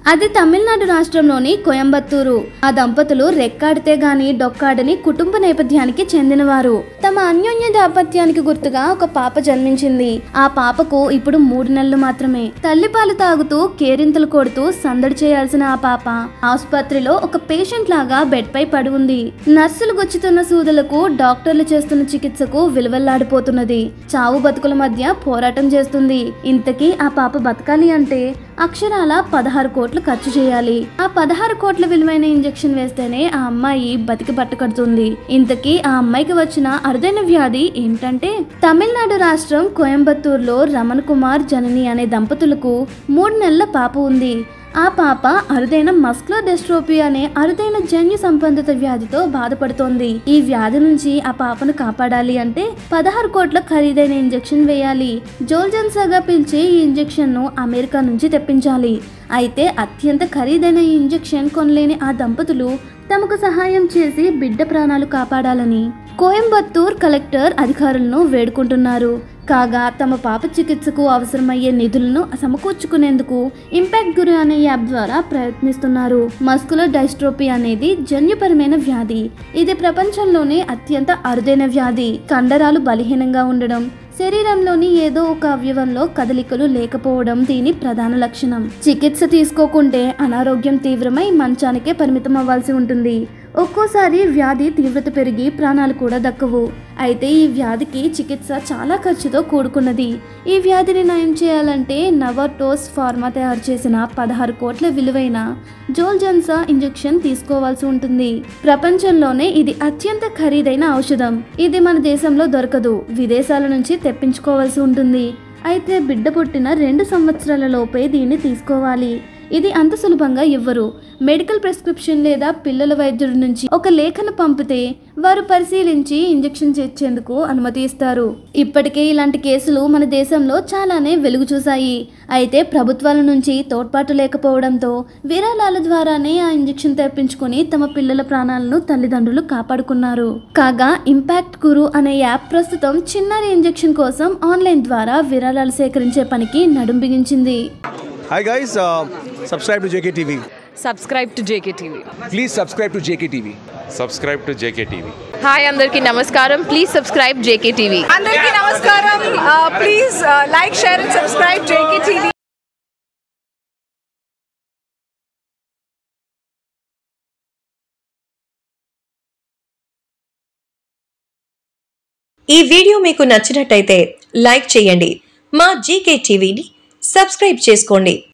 అది తమిళనాడు రాష్ట్రంలోని కోయంబత్తూరు ఆ దంపతులు రెక్కాడితే గాని డొక్కాడని కుటుంబ నేపథ్యానికి చెందినవారు తమ అన్యోన్య దాంపత్యానికి గుర్తుగా ఒక పాప జన్మించింది ఆ పాపకు ఇప్పుడు మూడు నెలలు మాత్రమే తల్లిపాలు తాగుతూ కేరింతలు కొడుతూ సందడి చేయాల్సిన ఆ పాప ఆసుపత్రిలో ఒక పేషెంట్ లాగా బెడ్ పై పడి ఉంది నర్సులు గుచ్చుతున్న సూదులకు డాక్టర్లు చేస్తున్న చికిత్సకు విలువల్లాడిపోతున్నది చావు బతుకుల మధ్య పోరాటం చేస్తుంది ఇంతకీ ఆ పాప బతకాలి అంటే అక్షరాల పదహారు కోట్లు ఖర్చు చేయాలి ఆ పదహారు కోట్ల విలువైన ఇంజెక్షన్ వేస్తేనే ఆ అమ్మాయి బతికి బట్టకడుతుంది ఇంతకీ ఆ అమ్మాయికి వచ్చిన అరుదైన వ్యాధి ఏంటంటే తమిళనాడు రాష్ట్రం కోయంబత్తూరులో రమణ్ కుమార్ జనని అనే దంపతులకు మూడు నెలల పాప ఉంది ఆ పాప అరుదైన మస్కులో డెస్ట్రోపీ అనే అరుదైన జన్యు సంబంధిత వ్యాధితో బాధపడుతోంది ఈ వ్యాధి నుంచి ఆ పాపను కాపాడాలి అంటే పదహారు కోట్ల ఖరీదైన ఇంజెక్షన్ వేయాలి జోల్జన్సాగా పిలిచే ఈ ఇంజెక్షన్ ను అమెరికా నుంచి తెప్పించాలి అయితే అత్యంత ఖరీదైన ఈ ఇంజెక్షన్ కొనలేని ఆ దంపతులు తమకు సహాయం చేసి బిడ్డ ప్రాణాలు కాపాడాలని కోయంబత్తూర్ కలెక్టర్ అధికారులను వేడుకుంటున్నారు కాగా తమ పాప చికిత్సకు అవసరమయ్యే నిధులను సమకూర్చుకునేందుకు ఇంపాక్ట్ గురి అనే యాప్ ద్వారా ప్రయత్నిస్తున్నారు మస్కులర్ డైస్ట్రోపీ అనేది జన్యుపరమైన వ్యాధి ఇది ప్రపంచంలోనే అత్యంత అరుదైన వ్యాధి కండరాలు బలహీనంగా ఉండడం శరీరంలోని ఏదో ఒక అవయవంలో కదలికలు లేకపోవడం దీని ప్రధాన లక్షణం చికిత్స తీసుకోకుంటే అనారోగ్యం తీవ్రమై మంచానికే పరిమితం అవ్వాల్సి ఉంటుంది ఒక్కోసారి వ్యాధి తీవ్రత పెరిగి ప్రాణాలు కూడా దక్కవు అయితే ఈ వ్యాధికి చికిత్స చాలా ఖర్చుతో కూడుకున్నది ఈ వ్యాధిని నయం చేయాలంటే నవర్టోస్ ఫార్మా తయారు చేసిన పదహారు కోట్ల విలువైన జోల్జన్సా ఇంజెక్షన్ తీసుకోవాల్సి ఉంటుంది ప్రపంచంలోనే ఇది అత్యంత ఖరీదైన ఔషధం ఇది మన దేశంలో దొరకదు విదేశాల నుంచి తెప్పించుకోవాల్సి ఉంటుంది అయితే బిడ్డ పుట్టిన రెండు సంవత్సరాల లోపే దీన్ని తీసుకోవాలి ఇది అంత సులభంగా ఇవ్వరు మెడికల్ ప్రిస్క్రిప్షన్ లేదా పిల్లల వైద్యుడి నుంచి ఒక లేఖను పంపితే వారు పరిశీలించి ఇంజెక్షన్ చేర్చేందుకు అనుమతి ఇస్తారు ఇప్పటికే ఇలాంటి కేసులు మన దేశంలో చాలానే వెలుగు చూశాయి అయితే ప్రభుత్వాల నుంచి తోడ్పాటు లేకపోవడంతో విరాళాల ద్వారానే ఆ ఇంజెక్షన్ తెప్పించుకొని తమ పిల్లల ప్రాణాలను తల్లిదండ్రులు కాపాడుకున్నారు కాగా ఇంపాక్ట్ గురు అనే యాప్ ప్రస్తుతం చిన్నారి ఇంజెక్షన్ కోసం ఆన్లైన్ ద్వారా విరాళాలు సేకరించే పనికి నడుం బిగించింది Hi guys, uh, subscribe to JKTV. Subscribe to JKTV Please subscribe to JKTV. subscribe to JKTV. Hi అందరికీ నమస్కారం ప్లీజ్ సబ్స్క్రైబ్ జేకే టీవీ అందరికీ నమస్కారం please like share and subscribe JK TV ఈ వీడియో మీకు నచ్చినట్టయితే లైక్ చేయండి మా జీకే టీవీని సబ్స్క్రైబ్ చేసుకోండి